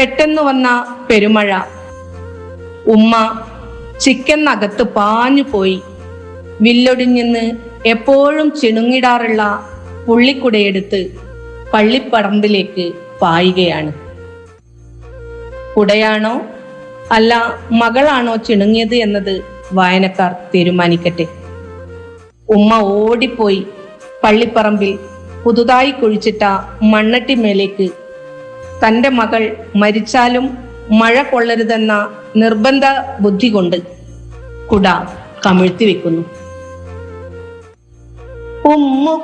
പെട്ടെന്ന് വന്ന പെരുമഴ ഉമ്മ ചിക്കനകത്ത് പാഞ്ഞു പോയി വില്ലൊടിഞ്ഞെന്ന് എപ്പോഴും ചിണുങ്ങിടാറുള്ള പുള്ളിക്കുടയെടുത്ത് പള്ളിപ്പറമ്പിലേക്ക് പായുകയാണ് കുടയാണോ അല്ല മകളാണോ ചിണുങ്ങിയത് എന്നത് വായനക്കാർ തീരുമാനിക്കട്ടെ ഉമ്മ ഓടിപ്പോയി പള്ളിപ്പറമ്പിൽ പുതുതായി കുഴിച്ചിട്ട മണ്ണട്ടിമേലേക്ക് തന്റെ മകൾ മരിച്ചാലും മഴ കൊള്ളരുതെന്ന നിർബന്ധ ബുദ്ധി കൊണ്ട് കുട കമിഴ്ത്തി വെക്കുന്നു ഉമ്മു